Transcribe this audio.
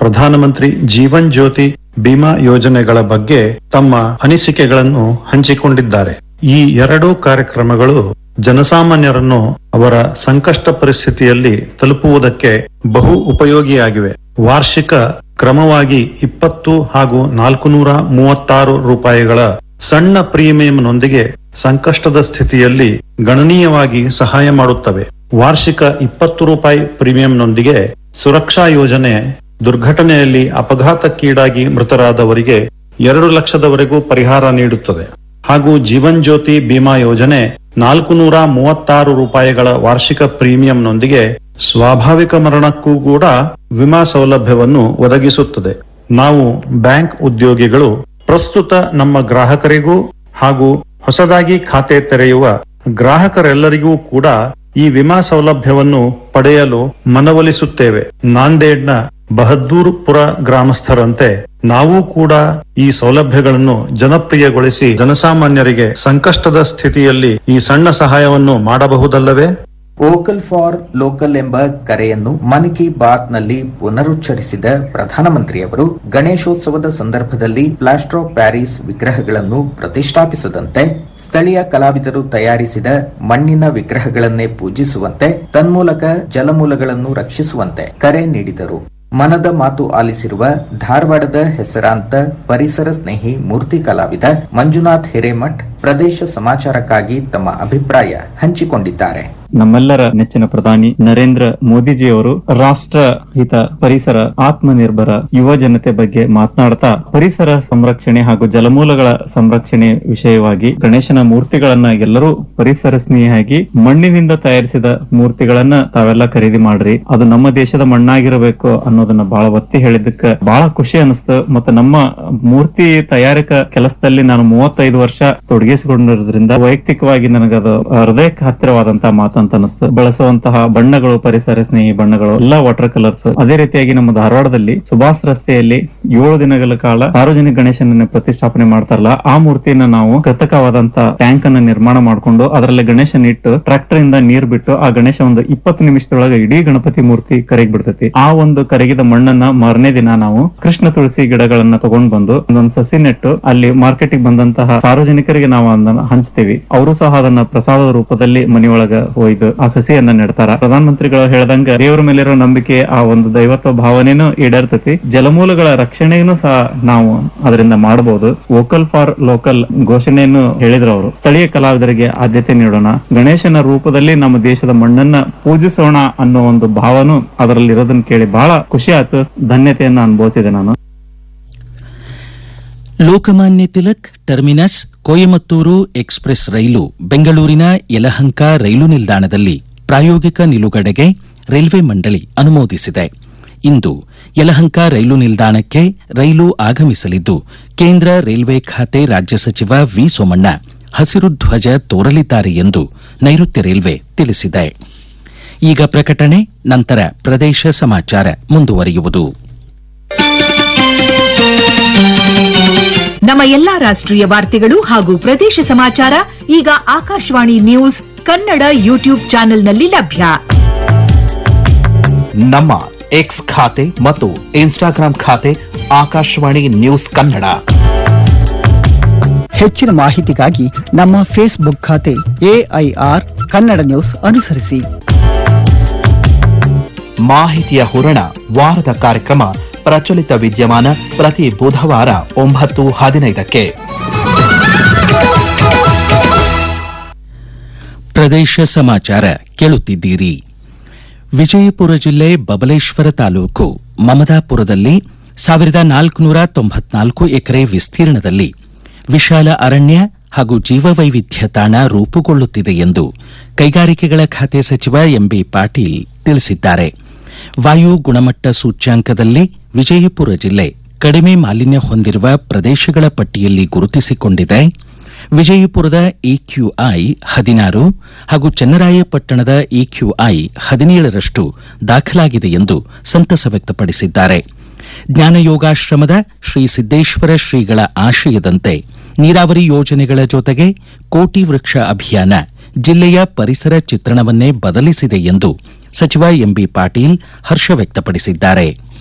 ಪ್ರಧಾನಮಂತ್ರಿ ಜೀವನ್ ಜ್ಯೋತಿ ಬಿಮಾ ಯೋಜನೆಗಳ ಬಗ್ಗೆ ತಮ್ಮ ಅನಿಸಿಕೆಗಳನ್ನು ಹಂಚಿಕೊಂಡಿದ್ದಾರೆ ಈ ಎರಡೂ ಕಾರ್ಯಕ್ರಮಗಳು ಜನಸಾಮಾನ್ಯರನ್ನು ಅವರ ಸಂಕಷ್ಟ ಪರಿಸ್ಥಿತಿಯಲ್ಲಿ ತಲುಪುವುದಕ್ಕೆ ಬಹು ಉಪಯೋಗಿಯಾಗಿವೆ ವಾರ್ಷಿಕ ಕ್ರಮವಾಗಿ ಇಪ್ಪತ್ತು ಹಾಗೂ ನಾಲ್ಕು ನೂರ ಮೂವತ್ತಾರು ರೂಪಾಯಿಗಳ ಸಣ್ಣ ಪ್ರೀಮಿಯಂನೊಂದಿಗೆ ಸಂಕಷ್ಟದ ಸ್ಥಿತಿಯಲ್ಲಿ ಗಣನೀಯವಾಗಿ ಸಹಾಯ ಮಾಡುತ್ತವೆ ವಾರ್ಷಿಕ ಇಪ್ಪತ್ತು ರೂಪಾಯಿ ಪ್ರೀಮಿಯಂನೊಂದಿಗೆ ಸುರಕ್ಷಾ ಯೋಜನೆ ದುರ್ಘಟನೆಯಲ್ಲಿ ಅಪಘಾತಕ್ಕೀಡಾಗಿ ಮೃತರಾದವರಿಗೆ ಎರಡು ಲಕ್ಷದವರೆಗೂ ಪರಿಹಾರ ನೀಡುತ್ತದೆ ಹಾಗೂ ಜೀವನ್ ಜ್ಯೋತಿ ಬಿಮಾ ಯೋಜನೆ ನಾಲ್ಕು ನೂರ ಮೂವತ್ತಾರು ರೂಪಾಯಿಗಳ ವಾರ್ಷಿಕ ಪ್ರೀಮಿಯಂನೊಂದಿಗೆ ಸ್ವಾಭಾವಿಕ ಮರಣಕ್ಕೂ ಕೂಡ ವಿಮಾ ಸೌಲಭ್ಯವನ್ನು ಒದಗಿಸುತ್ತದೆ ನಾವು ಬ್ಯಾಂಕ್ ಉದ್ಯೋಗಿಗಳು ಪ್ರಸ್ತುತ ನಮ್ಮ ಗ್ರಾಹಕರಿಗೂ ಹಾಗೂ ಹೊಸದಾಗಿ ಖಾತೆ ತೆರೆಯುವ ಗ್ರಾಹಕರೆಲ್ಲರಿಗೂ ಕೂಡ ಈ ವಿಮಾ ಸೌಲಭ್ಯವನ್ನು ಪಡೆಯಲು ಮನವೊಲಿಸುತ್ತೇವೆ ನಾಂದೇಡ್ನ ಬಹದ್ದೂರ್ಪುರ ಗ್ರಾಮಸ್ಥರಂತೆ ನಾವು ಕೂಡ ಈ ಸೌಲಭ್ಯಗಳನ್ನು ಜನಪ್ರಿಯಗೊಳಿಸಿ ಜನಸಾಮಾನ್ಯರಿಗೆ ಸಂಕಷ್ಟದ ಸ್ಥಿತಿಯಲ್ಲಿ ಈ ಸಣ್ಣ ಸಹಾಯವನ್ನು ಮಾಡಬಹುದಲ್ಲವೇ ವೋಕಲ್ ಫಾರ್ ಲೋಕಲ್ ಎಂಬ ಕರೆಯನ್ನು ಮನ್ ಕಿ ಬಾತ್ ನಲ್ಲಿ ಪುನರುಚ್ಚರಿಸಿದ ಪ್ರಧಾನಮಂತ್ರಿಯವರು ಗಣೇಶೋತ್ಸವದ ಸಂದರ್ಭದಲ್ಲಿ ಪ್ಲಾಸ್ಟರ್ ಆಫ್ ಪ್ಯಾರಿಸ್ ವಿಗ್ರಹಗಳನ್ನು ಪ್ರತಿಷ್ಠಾಪಿಸದಂತೆ ಸ್ಥಳೀಯ ಕಲಾವಿದರು ತಯಾರಿಸಿದ ಮಣ್ಣಿನ ವಿಗ್ರಹಗಳನ್ನೇ ಪೂಜಿಸುವಂತೆ ತನ್ಮೂಲಕ ಜಲಮೂಲಗಳನ್ನು ರಕ್ಷಿಸುವಂತೆ ಕರೆ ನೀಡಿದರು ಮನದ ಮಾತು ಆಲಿಸಿರುವ ಧಾರವಾಡದ ಹೆಸರಾಂತ ಪರಿಸರ ಸ್ನೇಹಿ ಮೂರ್ತಿ ಕಲಾವಿದ ಮಂಜುನಾಥ್ ಹಿರೇಮಠ್ ಪ್ರದೇಶ ಸಮಾಚಾರಕ್ಕಾಗಿ ತಮ್ಮ ಅಭಿಪ್ರಾಯ ಹಂಚಿಕೊಂಡಿದ್ದಾರೆ ನಮ್ಮೆಲ್ಲರ ನೆಚ್ಚಿನ ಪ್ರಧಾನಿ ನರೇಂದ್ರ ಮೋದಿಜಿಯವರು ರಾಷ್ಟ್ರ ಹಿತ ಪರಿಸರ ಆತ್ಮನಿರ್ಭರ ಯುವ ಜನತೆ ಬಗ್ಗೆ ಮಾತನಾಡ್ತಾ ಪರಿಸರ ಸಂರಕ್ಷಣೆ ಹಾಗೂ ಜಲಮೂಲಗಳ ಸಂರಕ್ಷಣೆ ವಿಷಯವಾಗಿ ಗಣೇಶನ ಮೂರ್ತಿಗಳನ್ನ ಎಲ್ಲರೂ ಪರಿಸರ ಸ್ನೇಹಿಯಾಗಿ ಮಣ್ಣಿನಿಂದ ತಯಾರಿಸಿದ ಮೂರ್ತಿಗಳನ್ನ ತಾವೆಲ್ಲ ಖರೀದಿ ಮಾಡ್ರಿ ಅದು ನಮ್ಮ ದೇಶದ ಮಣ್ಣಾಗಿರಬೇಕು ಅನ್ನೋದನ್ನ ಬಹಳ ಒತ್ತಿ ಹೇಳಿದ್ದಕ್ಕೆ ಬಹಳ ಖುಷಿ ಅನಿಸ್ತು ಮತ್ತೆ ನಮ್ಮ ಮೂರ್ತಿ ತಯಾರಿಕ ಕೆಲಸದಲ್ಲಿ ನಾನು ಮೂವತ್ತೈದು ವರ್ಷ ತೊಡಗಿಸಿಕೊಂಡಿರೋದ್ರಿಂದ ವೈಯಕ್ತಿಕವಾಗಿ ನನಗದು ಹೃದಯಕ್ಕೆ ಹತ್ತಿರವಾದಂತಹ ಮಾತಂತ ಅನಿಸ್ತು ಬಳಸುವಂತಹ ಬಣ್ಣಗಳು ಪರಿಸರ ಸ್ನೇಹಿ ಬಣ್ಣಗಳು ಎಲ್ಲಾ ವಾಟರ್ ಕಲರ್ಸ್ ಅದೇ ರೀತಿಯಾಗಿ ನಮ್ಮ ಧಾರವಾಡದಲ್ಲಿ ಸುಭಾಷ್ ರಸ್ತೆಯಲ್ಲಿ ಏಳು ದಿನಗಳ ಕಾಲ ಸಾರ್ವಜನಿಕ ಗಣೇಶನನ್ನ ಪ್ರತಿಷ್ಠಾಪನೆ ಮಾಡ್ತಾರಲ್ಲ ಆ ಮೂರ್ತಿಯನ್ನ ನಾವು ಕೃತಕವಾದಂತಹ ಟ್ಯಾಂಕ್ ಅನ್ನ ನಿರ್ಮಾಣ ಮಾಡಿಕೊಂಡು ಅದರಲ್ಲಿ ಗಣೇಶನ ಇಟ್ಟು ಟ್ರಾಕ್ಟರ್ ಇಂದ ನೀರ್ ಬಿಟ್ಟು ಆ ಗಣೇಶ ಒಂದು ಇಪ್ಪತ್ತು ನಿಮಿಷದೊಳಗೆ ಇಡೀ ಗಣಪತಿ ಮೂರ್ತಿ ಕರಗಿ ಬಿಡ್ತೈತಿ ಆ ಒಂದು ಕರಗಿದ ಮಣ್ಣನ್ನ ಮಾರನೇ ದಿನ ನಾವು ಕೃಷ್ಣ ತುಳಸಿ ಗಿಡಗಳನ್ನ ತಗೊಂಡ್ ಬಂದು ಒಂದೊಂದು ಸಸಿ ನೆಟ್ಟು ಅಲ್ಲಿ ಮಾರ್ಕೆಟಿಗೆ ಬಂದಂತಹ ಸಾರ್ವಜನಿಕರಿಗೆ ನಾವು ಅದನ್ನ ಹಂಚ್ತೇವಿ ಅವರು ಸಹ ಅದನ್ನ ಪ್ರಸಾದದ ರೂಪದಲ್ಲಿ ಮನೆಯೊಳಗ ಒಯ್ದು ಆ ಸಸಿಯನ್ನ ನೆಡ್ತಾರ ಪ್ರಧಾನಮಂತ್ರಿಗಳು ಹೇಳ್ದಂಗ ದೇವರ ಮೇಲಿರೋ ನಂಬಿಕೆ ಆ ಒಂದು ದೈವತ್ವ ಭಾವನೆನೂ ಈಡೇರ್ತತಿ ಜಲಮೂಲಗಳ ರಕ್ಷಣೆಯನ್ನು ಸಹ ನಾವು ಅದರಿಂದ ಮಾಡಬಹುದು ವೋಕಲ್ ಫಾರ್ ಲೋಕಲ್ ಘೋಷಣೆಯನ್ನು ಹೇಳಿದ್ರು ಅವರು ಸ್ಥಳೀಯ ಕಲಾವಿದರಿಗೆ ಆದ್ಯತೆ ನೀಡೋಣ ಗಣೇಶನ ರೂಪದಲ್ಲಿ ನಮ್ಮ ದೇಶದ ಮಣ್ಣನ್ನ ಪೂಜಿಸೋಣ ಅನ್ನೋ ಒಂದು ಭಾವನು ಅದರಲ್ಲಿ ಇರೋದನ್ನ ಕೇಳಿ ಬಹಳ ಖುಷಿ ಆಯ್ತು ಧನ್ಯತೆಯನ್ನ ಅನುಭವಿಸಿದೆ ನಾನು ಲೋಕಮಾನ್ಯ ತಿಲಕ್ ಟರ್ಮಿನಸ್ ಕೊಯಮತ್ತೂರು ಎಕ್ಸ್ಪ್ರೆಸ್ ರೈಲು ಬೆಂಗಳೂರಿನ ಯಲಹಂಕ ರೈಲು ನಿಲ್ದಾಣದಲ್ಲಿ ಪ್ರಾಯೋಗಿಕ ನಿಲುಗಡೆಗೆ ರೈಲ್ವೆ ಮಂಡಳಿ ಅನುಮೋದಿಸಿದೆ ಇಂದು ಯಲಹಂಕ ರೈಲು ನಿಲ್ದಾಣಕ್ಕೆ ರೈಲು ಆಗಮಿಸಲಿದ್ದು ಕೇಂದ್ರ ರೈಲ್ವೆ ಖಾತೆ ರಾಜ್ಯ ಸಚಿವ ವಿ ಸೋಮಣ್ಣ ಹಸಿರು ಧ್ವಜ ತೋರಲಿದ್ದಾರೆ ಎಂದು ನೈಋತ್ಯ ರೈಲ್ವೆ ತಿಳಿಸಿದೆ ಈಗ ಪ್ರಕಟಣೆ ನಂತರ ಪ್ರದೇಶ ಸಮಾಚಾರ ಮುಂದುವರಿಯುವುದು ನಮ್ಮ ಎಲ್ಲಾ ರಾಷ್ಟ್ರೀಯ ವಾರ್ತೆಗಳು ಹಾಗೂ ಪ್ರದೇಶ ಸಮಾಚಾರ ಈಗ ಆಕಾಶವಾಣಿ ನ್ಯೂಸ್ ಕನ್ನಡ ಯೂಟ್ಯೂಬ್ ಚಾನೆಲ್ನಲ್ಲಿ ಲಭ್ಯ ನಮ್ಮ ಎಕ್ಸ್ ಖಾತೆ ಮತ್ತು ಇನ್ಸ್ಟಾಗ್ರಾಂ ಖಾತೆ ಆಕಾಶವಾಣಿ ನ್ಯೂಸ್ ಕನ್ನಡ ಹೆಚ್ಚಿನ ಮಾಹಿತಿಗಾಗಿ ನಮ್ಮ ಫೇಸ್ಬುಕ್ ಖಾತೆ ಎಐಆರ್ ಕನ್ನಡ ನ್ಯೂಸ್ ಅನುಸರಿಸಿ ಮಾಹಿತಿಯ ಹೂರಣ ವಾರದ ಕಾರ್ಯಕ್ರಮ ಪ್ರಚಲಿತ ವಿದ್ಯಮಾನ ಪ್ರತಿ ಬುಧವಾರ ಒಂಬತ್ತು ಹದಿನೈದಕ್ಕೆ ಪ್ರದೇಶ ಸಮಾಚಾರ ಕೇಳುತ್ತಿದ್ದೀರಿ ವಿಜಯಪುರ ಜಿಲ್ಲೆ ಬಬಲೇಶ್ವರ ತಾಲೂಕು ಮಮದಾಪುರದಲ್ಲಿ ಸಾವಿರದ ನಾಲ್ಕುನೂರ ತೊಂಬತ್ನಾಲ್ಕು ಎಕರೆ ವಿಸ್ತೀರ್ಣದಲ್ಲಿ ವಿಶಾಲ ಅರಣ್ಯ ಹಾಗೂ ಜೀವವೈವಿಧ್ಯ ತಾಣ ರೂಪುಗೊಳ್ಳುತ್ತಿದೆ ಎಂದು ಕೈಗಾರಿಕೆಗಳ ಖಾತೆ ಸಚಿವ ಎಂಬಿ ಪಾಟೀಲ್ ತಿಳಿಸಿದ್ದಾರೆ ವಾಯು ಗುಣಮಟ್ಟ ಸೂಚ್ಯಾಂಕದಲ್ಲಿ ವಿಜಯಪುರ ಜಿಲ್ಲೆ ಕಡಿಮೆ ಮಾಲಿನ್ಯ ಹೊಂದಿರುವ ಪ್ರದೇಶಗಳ ಪಟ್ಟಿಯಲ್ಲಿ ಗುರುತಿಸಿಕೊಂಡಿದೆ ವಿಜಯಪುರದ ಇಕ್ಯೂಐ ಹದಿನಾರು ಹಾಗೂ ಚನ್ನರಾಯಪಟ್ಟಣದ ಇಕ್ಯೂಐ ಹದಿನೇಳರಷ್ಟು ದಾಖಲಾಗಿದೆ ಎಂದು ಸಂತಸ ವ್ಯಕ್ತಪಡಿಸಿದ್ದಾರೆ ಜ್ಞಾನಯೋಗಾಶ್ರಮದ ಶ್ರೀ ಸಿದ್ದೇಶ್ವರ ಶ್ರೀಗಳ ಆಶಯದಂತೆ ನೀರಾವರಿ ಯೋಜನೆಗಳ ಜೊತೆಗೆ ಕೋಟಿ ವೃಕ್ಷ ಅಭಿಯಾನ ಜಿಲ್ಲೆಯ ಪರಿಸರ ಚಿತ್ರಣವನ್ನೇ ಬದಲಿಸಿದೆ ಎಂದು ಸಚಿವ ಎಂಬಿ ಪಾಟೀಲ್ ಹರ್ಷ ವ್ಯಕ್ತಪಡಿಸಿದ್ದಾರೆ